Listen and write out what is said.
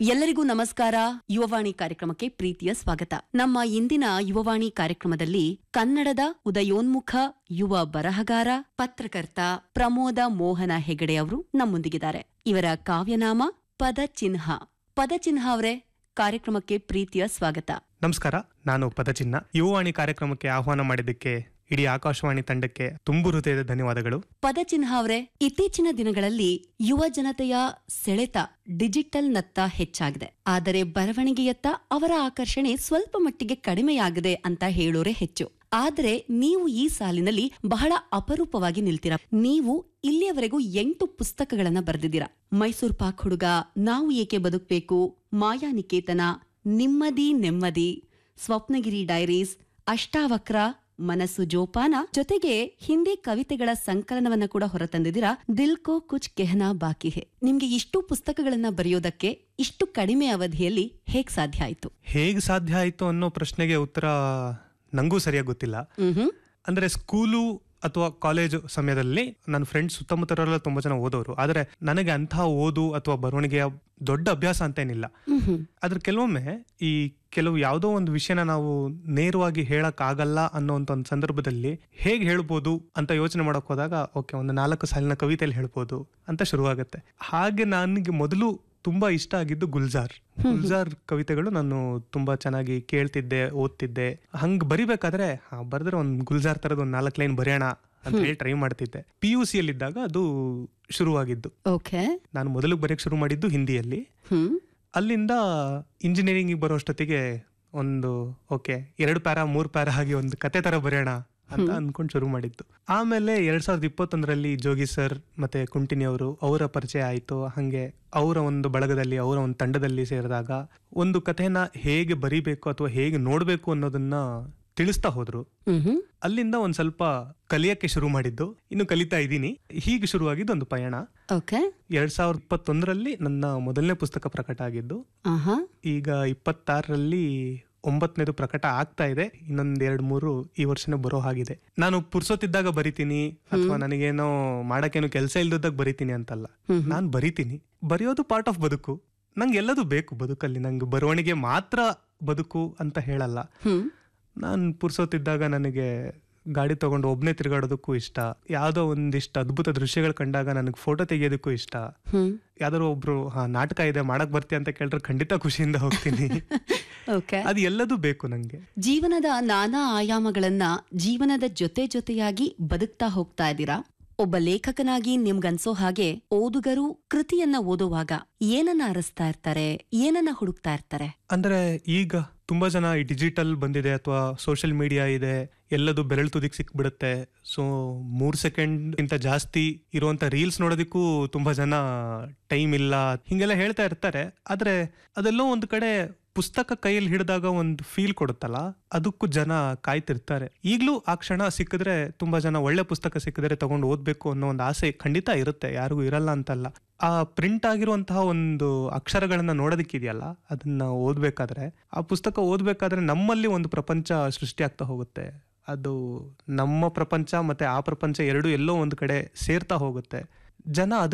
ಎಲ್ಲರಿಗೂ ನಮಸ್ಕಾರ ಯುವವಾಣಿ ಕಾರ್ಯಕ್ರಮಕ್ಕೆ ಪ್ರೀತಿಯ ಸ್ವಾಗತ ನಮ್ಮ ಇಂದಿನ ಯುವವಾಣಿ ಕಾರ್ಯಕ್ರಮದಲ್ಲಿ ಕನ್ನಡದ ಉದಯೋನ್ಮುಖ ಯುವ ಬರಹಗಾರ ಪತ್ರಕರ್ತ ಪ್ರಮೋದ ಮೋಹನ ಹೆಗಡೆ ಅವರು ನಮ್ಮೊಂದಿಗಿದ್ದಾರೆ ಇವರ ಕಾವ್ಯನಾಮ ಪದಚಿಹ್ನ ಪದಚಿಹ್ನ ಅವರೇ ಕಾರ್ಯಕ್ರಮಕ್ಕೆ ಪ್ರೀತಿಯ ಸ್ವಾಗತ ನಮಸ್ಕಾರ ನಾನು ಪದಚಿನ್ನ ಯುವವಾಣಿ ಕಾರ್ಯಕ್ರಮಕ್ಕೆ ಆಹ್ವಾನ ಮಾಡಿದ್ದಕ್ಕೆ ಇಡೀ ಆಕಾಶವಾಣಿ ತಂಡಕ್ಕೆ ತುಂಬು ಹೃದಯದ ಧನ್ಯವಾದಗಳು ಪದಚಿಹ್ನ ಅವರೇ ಇತ್ತೀಚಿನ ದಿನಗಳಲ್ಲಿ ಯುವ ಜನತೆಯ ಸೆಳೆತ ಡಿಜಿಟಲ್ನತ್ತ ಹೆಚ್ಚಾಗಿದೆ ಆದರೆ ಬರವಣಿಗೆಯತ್ತ ಅವರ ಆಕರ್ಷಣೆ ಸ್ವಲ್ಪ ಮಟ್ಟಿಗೆ ಕಡಿಮೆಯಾಗಿದೆ ಅಂತ ಹೇಳೋರೆ ಹೆಚ್ಚು ಆದರೆ ನೀವು ಈ ಸಾಲಿನಲ್ಲಿ ಬಹಳ ಅಪರೂಪವಾಗಿ ನಿಲ್ತೀರಾ ನೀವು ಇಲ್ಲಿಯವರೆಗೂ ಎಂಟು ಪುಸ್ತಕಗಳನ್ನ ಬರೆದಿದ್ದೀರಾ ಮೈಸೂರು ಪಾಕ್ ಹುಡುಗ ನಾವು ಏಕೆ ಬದುಕಬೇಕು ಮಾಯಾನಿಕೇತನ ನಿಮ್ಮದಿ ನೆಮ್ಮದಿ ಸ್ವಪ್ನಗಿರಿ ಡೈರೀಸ್ ಅಷ್ಟಾವಕ್ರ ಮನಸ್ಸು ಜೋಪಾನ ಜೊತೆಗೆ ಹಿಂದಿ ಕವಿತೆಗಳ ಸಂಕಲನವನ್ನ ಕೂಡ ಹೊರತಂದಿದ್ದೀರಾ ದಿಲ್ ಕೋ ಕುಚ್ ಕೆಹನಾ ಬಾಕಿ ಹೇ ನಿಮ್ಗೆ ಇಷ್ಟು ಪುಸ್ತಕಗಳನ್ನ ಬರೆಯೋದಕ್ಕೆ ಇಷ್ಟು ಕಡಿಮೆ ಅವಧಿಯಲ್ಲಿ ಹೇಗ್ ಸಾಧ್ಯ ಆಯ್ತು ಹೇಗೆ ಸಾಧ್ಯ ಆಯಿತು ಅನ್ನೋ ಪ್ರಶ್ನೆಗೆ ಉತ್ತರ ನಂಗೂ ಸರಿಯಾಗಿ ಗೊತ್ತಿಲ್ಲ ಮ್ಹ್ಮ್. ಅಂದ್ರೆ ಸ್ಕೂಲು ಅಥವಾ ಕಾಲೇಜು ಸಮಯದಲ್ಲಿ ನನ್ನ ಫ್ರೆಂಡ್ಸ್ ಸುತ್ತಮುತ್ತಲೆಲ್ಲ ತುಂಬಾ ಜನ ಓದೋರು ಆದರೆ ನನಗೆ ಅಂತಹ ಓದು ಅಥವಾ ಬರವಣಿಗೆಯ ದೊಡ್ಡ ಅಭ್ಯಾಸ ಅಂತ ಏನಿಲ್ಲ ಮ್ಹ್ಮ್. ಆದ್ರೆ ಕೆಲವೊಮ್ಮೆ ಈ ಕೆಲವು ಯಾವುದೋ ಒಂದು ವಿಷಯನ ನಾವು ನೇರವಾಗಿ ಹೇಳಕ್ ಆಗಲ್ಲ ಅನ್ನೋಂಥ ಒಂದು ಸಂದರ್ಭದಲ್ಲಿ ಹೇಗೆ ಹೇಳ್ಬೋದು ಅಂತ ಯೋಚನೆ ಮಾಡಕ್ ಹೋದಾಗ ಓಕೆ ಒಂದು ನಾಲ್ಕು ಸಾಲಿನ ಕವಿತೆಯಲ್ಲಿ ಹೇಳ್ಬೋದು ಅಂತ ಶುರುವಾಗುತ್ತೆ ಹಾಗೆ ನನಗೆ ಮೊದಲು ತುಂಬಾ ಇಷ್ಟ ಆಗಿದ್ದು ಗುಲ್ಜಾರ್ ಗುಲ್ಜಾರ್ ಕವಿತೆಗಳು ನಾನು ತುಂಬಾ ಚೆನ್ನಾಗಿ ಕೇಳ್ತಿದ್ದೆ ಓದ್ತಿದ್ದೆ ಹಂಗ್ ಬರಿಬೇಕಾದ್ರೆ ಹಾ, ಬರೆದ್ರೆ ಒಂದ್ ಗುಲ್ಜಾರ್ ತರದ ಒಂದ್ ನಾಲ್ಕು ಲೈನ್ ಬರೆಯೋಣ ಅಂತ ಹೇಳಿ ಟ್ರೈ ಮಾಡ್ತಿದ್ದೆ ಪಿ ಯು ಸಿಯಲ್ಲಿದ್ದಾಗ ಅದು ಶುರುವಾಗಿದ್ದು ಓಕೆ ನಾನು ಮೊದಲು ಬರೆಯಕ್ ಶುರು ಮಾಡಿದ್ದು ಹಿಂದಿಯಲ್ಲಿ ಹ್ಮ್ ಅಲ್ಲಿಂದ ಇಂಜಿನಿಯರಿಂಗ್ ಬರೋಷ್ಟೊತ್ತಿಗೆ ಒಂದು ಓಕೆ ಎರಡು ಪ್ಯಾರ ಮೂರು ಪ್ಯಾರ ಆಗಿ ಒಂದು ಕತೆ ತರ ಬರೆಯೋಣ ಅಂತ ಅನ್ಕೊಂಡು ಶುರು ಮಾಡಿದ್ದು ಆಮೇಲೆ ಎರಡ್ ಸಾವಿರದ ಇಪ್ಪತ್ತೊಂದರಲ್ಲಿ ಜೋಗಿ ಸರ್ ಮತ್ತೆ ಕುಂಟಿನಿ ಅವರು ಅವರ ಪರಿಚಯ ಆಯಿತು ಹಾಗೆ ಅವರ ಒಂದು ಬಳಗದಲ್ಲಿ ಅವರ ಒಂದು ತಂಡದಲ್ಲಿ ಸೇರಿದಾಗ ಒಂದು ಕಥೆನ ಹೇಗೆ ಬರಿಬೇಕು ಅಥವಾ ಹೇಗೆ ನೋಡ್ಬೇಕು ಅನ್ನೋದನ್ನ ತಿಳಿಸ್ತಾ ಹೋದ್ರು ಮ್ಹ್ಮ್. ಅಲ್ಲಿಂದ ಒಂದ್ ಸ್ವಲ್ಪ ಕಲಿಯಕ್ಕೆ ಶುರು ಮಾಡಿದ್ದು ಇನ್ನು ಕಲಿತಾ ಇದ್ದೀನಿ ಹೀಗೆ ಶುರುವಾಗಿದ್ದು ಒಂದು ಪಯಣ ಓಕೆ ಎರಡ್ ಸಾವಿರದ ಇಪ್ಪತ್ತೊಂದರಲ್ಲಿ ನನ್ನ ಮೊದಲನೇ ಪುಸ್ತಕ ಪ್ರಕಟ ಆಗಿದ್ದು ಆಹಾ ಈಗ ಇಪ್ಪತ್ತಾರರಲ್ಲಿ ಒಂಬತ್ತನೇದು ಪ್ರಕಟ ಆಗ್ತಾ ಇದೆ ಇನ್ನೊಂದ್ ಎರಡ್ ಮೂರು ಈ ವರ್ಷನೇ ಬರೋ ಹಾಗಿದೆ ನಾನು ಪುರ್ಸೊತ್ತಿದ್ದಾಗ ಬರಿತೀನಿ ಅಥವಾ ನನಗೇನೋ ಮಾಡಕ್ಕೇನು ಕೆಲಸ ಇಲ್ದಾಗ ಬರಿತೀನಿ ಅಂತಲ್ಲ ನಾನ್ ಬರಿತೀನಿ ಬರೆಯೋದು ಪಾರ್ಟ್ ಆಫ್ ಬದುಕು ನಂಗೆ ಎಲ್ಲದೂ ಬೇಕು ಬದುಕಲ್ಲಿ ನಂಗೆ ಬರವಣಿಗೆ ಮಾತ್ರ ಬದುಕು ಅಂತ ಹೇಳಲ್ಲ ಹ್ಮ್ ನಾನು ಪುರ್ಸೊತ್ತಿದ್ದಾಗ ನನಗೆ ಗಾಡಿ ತಗೊಂಡು ಒಬ್ನೇ ತಿರುಗಾಡೋದಕ್ಕೂ ಇಷ್ಟ ಯಾವ್ದೋ ಒಂದಿಷ್ಟು ಅದ್ಭುತ ದೃಶ್ಯಗಳು ಕಂಡಾಗ ನನಗೆ ಫೋಟೋ ತೆಗಿಯೋದಕ್ಕೂ ಇಷ್ಟ ಹ್ಮ್ ಯಾವ್ದಾದ್ರು ಒಬ್ರು ಹಾ ನಾಟಕ ಇದೆ ಮಾಡಕ್ ಬರ್ತೀಯ ಅಂತ ಕೇಳಿದ್ರೆ ಖಂಡಿತ ಖುಷಿಯಿಂದ ಹೋಗ್ತೀನಿ ಓಕೆ ಅದು ಎಲ್ಲದೂ ಬೇಕು ನಂಗೆ ಜೀವನದ ನಾನಾ ಆಯಾಮಗಳನ್ನ ಜೀವನದ ಜೊತೆ ಜೊತೆಯಾಗಿ ಬದುಕ್ತಾ ಹೋಗ್ತಾ ಇದ್ದೀರಾ ಒಬ್ಬ ಲೇಖಕನಾಗಿ ನಿಮ್ಗನ್ಸೋ ಹಾಗೆ ಓದುಗರು ಕೃತಿಯನ್ನ ಓದುವಾಗ ಏನನ್ನ ಅರಸ್ತಾ ಇರ್ತಾರೆ ಏನನ್ನ ಹುಡುಕ್ತಾ ಇರ್ತಾರೆ ಅಂದ್ರೆ ಈಗ ತುಂಬಾ ಜನ ಈ ಡಿಜಿಟಲ್ ಬಂದಿದೆ ಅಥವಾ ಸೋಷಿಯಲ್ ಮೀಡಿಯಾ ಇದೆ ಎಲ್ಲದು ಬೆರಳು ತುದಿಗೆ ಸಿಕ್ಬಿಡುತ್ತೆ ಸೊ ಮೂರ್ ಸೆಕೆಂಡ್ ಇಂತ ಜಾಸ್ತಿ ಇರುವಂತ ರೀಲ್ಸ್ ನೋಡೋದಕ್ಕೂ ತುಂಬಾ ಜನ ಟೈಮ್ ಇಲ್ಲ ಹಿಂಗೆಲ್ಲ ಹೇಳ್ತಾ ಇರ್ತಾರೆ ಆದ್ರೆ ಅದೆಲ್ಲೋ ಒಂದು ಕಡೆ ಪುಸ್ತಕ ಕೈಯಲ್ಲಿ ಹಿಡಿದಾಗ ಒಂದು ಫೀಲ್ ಕೊಡುತ್ತಲ್ಲ ಅದಕ್ಕೂ ಜನ ಕಾಯ್ತಿರ್ತಾರೆ ಈಗಲೂ ಆ ಕ್ಷಣ ಸಿಕ್ಕಿದ್ರೆ ತುಂಬಾ ಜನ ಒಳ್ಳೆ ಪುಸ್ತಕ ಸಿಕ್ಕಿದ್ರೆ ತಗೊಂಡು ಓದ್ಬೇಕು ಅನ್ನೋ ಒಂದು ಆಸೆ ಖಂಡಿತ ಇರುತ್ತೆ ಯಾರಿಗೂ ಇರಲ್ಲ ಅಂತಲ್ಲ ಆ ಪ್ರಿಂಟ್ ಆಗಿರುವಂತಹ ಒಂದು ಅಕ್ಷರಗಳನ್ನ ನೋಡೋದಕ್ಕಿದೆಯಲ್ಲ ಅದನ್ನ ಓದ್ಬೇಕಾದ್ರೆ ಆ ಪುಸ್ತಕ ಓದ್ಬೇಕಾದ್ರೆ ನಮ್ಮಲ್ಲಿ ಒಂದು ಪ್ರಪಂಚ ಸೃಷ್ಟಿ ಆಗ್ತಾ ಹೋಗುತ್ತೆ ಅದು ನಮ್ಮ ಪ್ರಪಂಚ ಮತ್ತೆ ಆ ಪ್ರಪಂಚ ಎರಡು ಎಲ್ಲೋ ಒಂದು ಕಡೆ ಸೇರ್ತಾ ಹೋಗುತ್ತೆ ಜನ